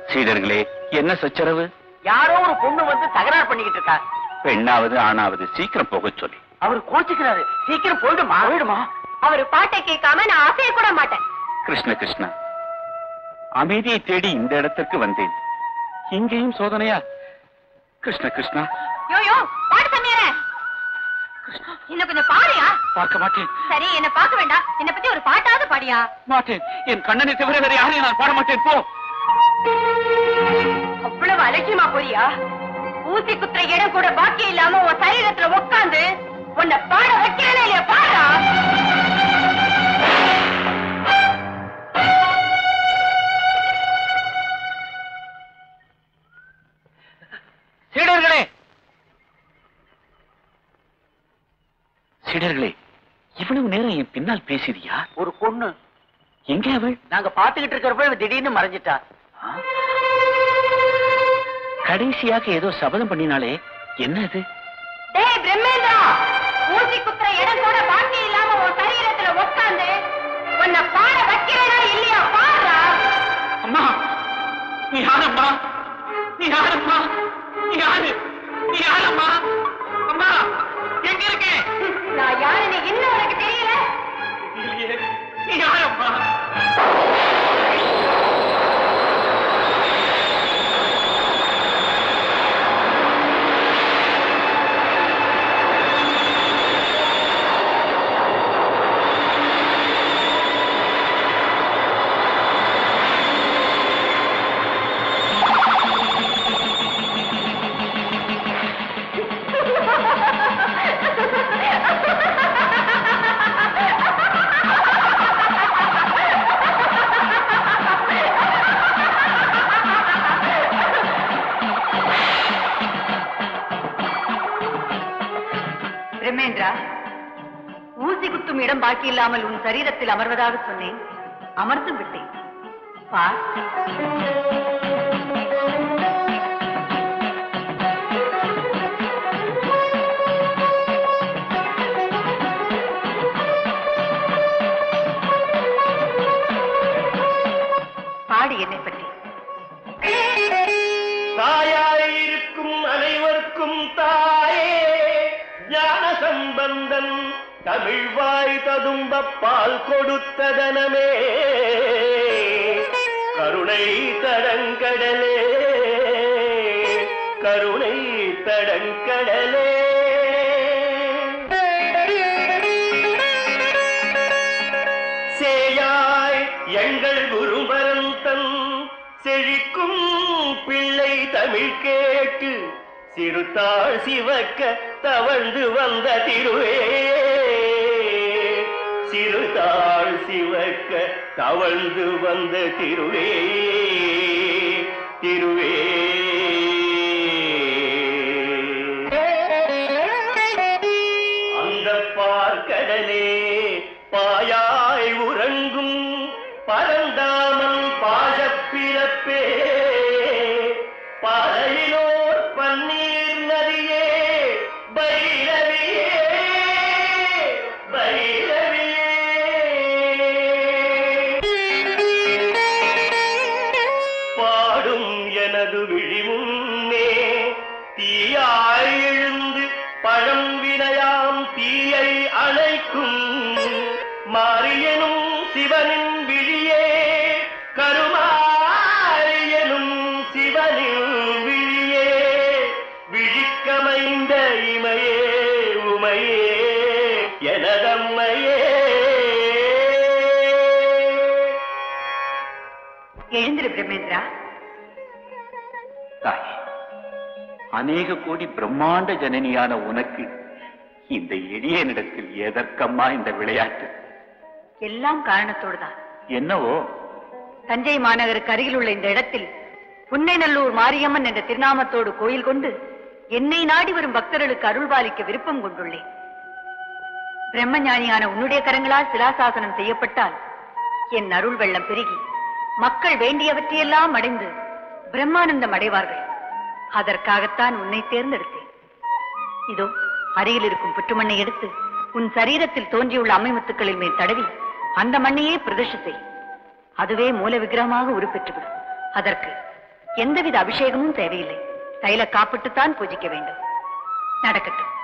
சீடர்களே என்ன சச்சரவு யாரோ ஒரு பொண்ணு வந்து தகராறு பண்ணிக்கிட்டு இருக்கா பெண்ணாவது ஆணாவது சீக்கிரம் போகச் சொல்லி அவர் கோச்சுக்கிறாரு சீக்கிரம் போயிடுமா போயிடுமா அவர் பாட்டை கேட்காம நான் அசைய கூட மாட்டேன் கிருஷ்ண கிருஷ்ணா அமைதியை தேடி இந்த இடத்திற்கு வந்தேன் இங்கேயும் சோதனையா கிருஷ்ண கிருஷ்ணா யோ யோ பாட்டு சமையற என்ன கொஞ்சம் பாடியா பார்க்க மாட்டேன் சரி என்ன பார்க்க வேண்டாம் என்ன பத்தி ஒரு பாட்டாவது பாடியா மாட்டேன் என் கண்ணனை தவிர வேற யாரையும் நான் பாட மாட்டேன் போ அவ்வளவு அலட்சியமா போறியா ஊசி குத்துற இடம் கூட பாக்கி இல்லாம உன் சரீரத்துல உட்காந்து உன்னை பாட வைக்கிறேன் இல்லையா பாடா சீடர்களே சீடர்களே இவ்வளவு நேரம் என் பின்னால் பேசிறியா ஒரு பொண்ணு எங்கே அவள் நாங்க பாத்துக்கிட்டு இருக்கிறப்ப இவ திடீர்னு மறைஞ்சிட்டா கடைசியாக ஏதோ சபதம் பண்ணினாலே என்ன அது டேய் பிரம்மேந்திரா ஊசி குத்துற இடம் கூட பாக்கி இல்லாம உன் சரீரத்துல உட்காந்து உன்னை பாட வைக்கிறேனா இல்லையா பாடுறா அம்மா நீ யாரம்மா நீ யாரம்மா நீ யாரு நீ யாரம்மா அம்மா எங்க இருக்க நான் யாருன்னு இன்னும் உனக்கு தெரியல நீ யாரம்மா பிரம்மேந்திரா ஊசி குத்தும் இடம் பாக்கி இல்லாமல் உன் சரீரத்தில் அமர்வதாக சொன்னேன் அமர்ந்து விட்டேன் பார் பாடு என்னை பற்றி தாயாயிருக்கும் அனைவருக்கும் தாயே ஞான சம்பந்தன் தமிழ் வாய் ததும்ப பால் கொடுத்ததனமே கருணை தடங்கடலே கருணை தடங்கடலே சேயாய் எங்கள் குருபரந்தன் செழிக்கும் பிள்ளை தமிழ் கேட்டு சிறுத்தாள் சிவக்க தவழ்ந்து வந்த திருவே சிறுதாள் சிவக்க தவழ்ந்து வந்த திருவே திருவே அந்த பார்க்கடலே பாயாய் உறங்கும் பரந்தாமன் பாசப்பிறப்பே பாறையிலோர் பன்னீர் நதியே பைரவியே பைரவியே பாடும் எனது விழிமுன்னே தீயாய் எழுந்து பழம் வினையாம் தீயை அணைக்கும் மாரியனும் சிவனின் விழியே கருமாரியனும் சிவனின் விழியே விழிக்கமைந்த இமையே உமையே எனதம்மையே எழுந்திரு பிரம்மேந்திரா தாயே அநேக கோடி பிரம்மாண்ட ஜனனியான உனக்கு இந்த எளியனிடத்தில் எதற்கம்மா இந்த விளையாட்டு எல்லாம் காரணத்தோடுதான் என்னவோ தஞ்சை மாநகருக்கு அருகில் உள்ள இந்த இடத்தில் புன்னைநல்லூர் மாரியம்மன் என்ற திருநாமத்தோடு கோயில் கொண்டு என்னை நாடி வரும் பக்தர்களுக்கு அருள்பாலிக்க விருப்பம் கொண்டுள்ளேன் பிரம்மஞானியான உன்னுடைய கரங்களால் சிலாசாசனம் செய்யப்பட்டால் என் அருள் வெள்ளம் பெருகி மக்கள் வேண்டியவற்றையெல்லாம் அடைந்து பிரம்மானந்தம் அடைவார்கள் அதற்காகத்தான் உன்னை தேர்ந்தெடுத்தேன் இதோ அருகில் இருக்கும் புற்றுமண்ணை எடுத்து உன் சரீரத்தில் தோன்றியுள்ள அம்மைமுத்துக்களின் மேல் தடவி அந்த மண்ணையே பிரதிஷ்டை செய் அதுவே மூல விக்கிரகமாக உருப்பெற்றுவிடும் அதற்கு எந்தவித அபிஷேகமும் தேவையில்லை தைல காப்பிட்டுத்தான் பூஜிக்க வேண்டும் நடக்கட்டும்